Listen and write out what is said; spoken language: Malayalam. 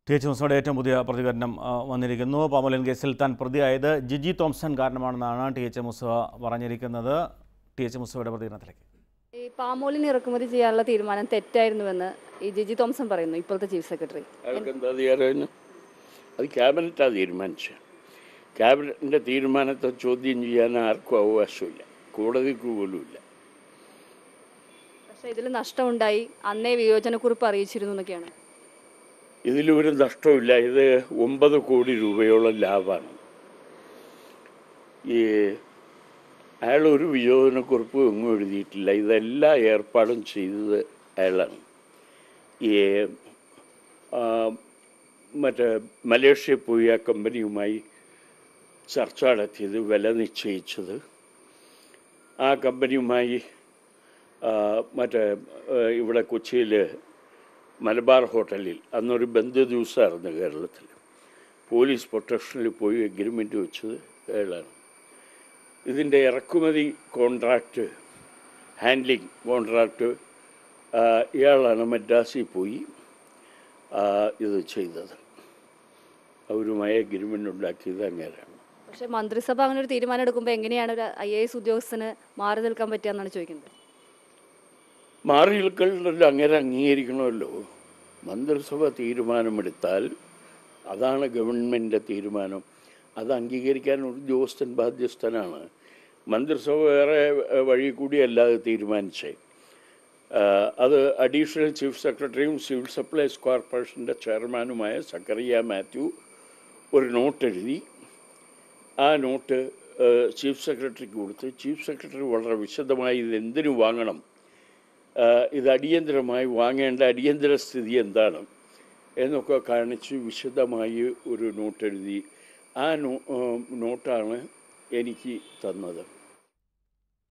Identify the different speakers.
Speaker 1: ടി എച്ച് മുസയുടെ ഏറ്റവും പുതിയ പ്രതികരണം ആ, വന്നിരിക്കുന്നു പാമോലൻ കേസിൽ താൻ പ്രതിയായത് ജിജി തോംസൺ കാരണമാണെന്നാണ് ടി എച്ച് മുസ പറഞ്ഞിരിക്കുന്നത് ടി എച്ച് മുസയുടെ പ്രതികരണത്തിലേക്ക്
Speaker 2: ഈ പാമോലിന് ഇറക്കുമതി ചെയ്യാനുള്ള തീരുമാനം തെറ്റായിരുന്നുവെന്ന് ഈ ജിജി തോംസൺ പറയുന്നു ഇപ്പോഴത്തെ ചീഫ് സെക്രട്ടറി
Speaker 3: അയാൾക്ക് എന്താ അധികാരം അത് ക്യാബിനറ്റാണ് തീരുമാനിച്ചത് ക്യാബിനറ്റിൻ്റെ തീരുമാനത്തെ ചോദ്യം ചെയ്യാൻ ആർക്കും അവകാശമില്ല കോടതിക്ക് പോലുമില്ല
Speaker 2: പക്ഷേ ഇതിൽ നഷ്ടമുണ്ടായി അന്നേ വിയോജനക്കുറിപ്പ് അറിയിച്ചിരുന്നു എന്നൊക്കെയാണ്
Speaker 3: ഇതിലൊരു നഷ്ടമില്ല ഇത് ഒമ്പത് കോടി രൂപയോളം ലാഭമാണ് ഈ അയാൾ ഒരു വിയോജനക്കുറിപ്പ് എങ്ങും എഴുതിയിട്ടില്ല ഇതെല്ലാ ഏർപ്പാടും ചെയ്തത് അയാളാണ് ഈ ആ, മറ്റേ മലേഷ്യ പോയി ആ കമ്പനിയുമായി ചർച്ച നടത്തിയത് വില നിശ്ചയിച്ചത് ആ കമ്പനിയുമായി ആ, മറ്റേ ആ, ഇവിടെ കൊച്ചിയിൽ മലബാർ ഹോട്ടലിൽ അന്നൊരു ബന്ധു ദിവസമായിരുന്നു കേരളത്തിൽ പോലീസ് പ്രൊട്ടക്ഷനിൽ പോയി എഗ്രിമെൻ്റ് വെച്ചത് അയാളാണ് ഇതിൻ്റെ ഇറക്കുമതി കോൺട്രാക്റ്റ് ഹാൻഡ്ലിംഗ് കോൺട്രാക്റ്റ് ആ, ഇയാളാണ് മദ്രാസിൽ പോയി ആ, ഇത് ചെയ്തത് അവരുമായി എഗ്രിമെൻ്റ് ഉണ്ടാക്കിയത് അങ്ങനെയാണ്
Speaker 2: പക്ഷേ മന്ത്രിസഭ അങ്ങനെ ഒരു തീരുമാനം എടുക്കുമ്പോൾ എങ്ങനെയാണ് ഒരു ഐ എ എസ് ഉദ്യോഗസ്ഥന് മാറി നിൽക്കാൻ പറ്റുക എന്നാണ് ചോദിക്കുന്നത്
Speaker 3: മാറി നിൽക്കലിൽ അങ്ങനെ അംഗീകരിക്കണമല്ലോ മന്ത്രിസഭ തീരുമാനമെടുത്താൽ അതാണ് ഗവൺമെൻറ്റിൻ്റെ തീരുമാനം അത് അംഗീകരിക്കാൻ ഒരു ഉദ്യോഗസ്ഥൻ ബാധ്യസ്ഥനാണ് മന്ത്രിസഭ വേറെ ഏഹ്, വഴി കൂടിയല്ലാതെ തീരുമാനിച്ചേ ആഹ്, അത് അഡീഷണൽ ചീഫ് സെക്രട്ടറിയും സിവിൽ സപ്ലൈസ് കോർപ്പറേഷൻ്റെ ചെയർമാനുമായ സക്കറിയ മാത്യു ഒരു നോട്ട് എഴുതി ആ നോട്ട് ഏഹ്, ചീഫ് സെക്രട്ടറിക്ക് കൊടുത്ത് ചീഫ് സെക്രട്ടറി വളരെ വിശദമായി ഇത് എന്തിനു വാങ്ങണം ആഹ് ഇത് അടിയന്തരമായി വാങ്ങേണ്ട അടിയന്തര സ്ഥിതി എന്താണ് എന്നൊക്കെ കാണിച്ച് വിശദമായി ഒരു നോട്ട് എഴുതി ആ നോ ആഹ് നോട്ടാണ് എനിക്ക് തന്നത്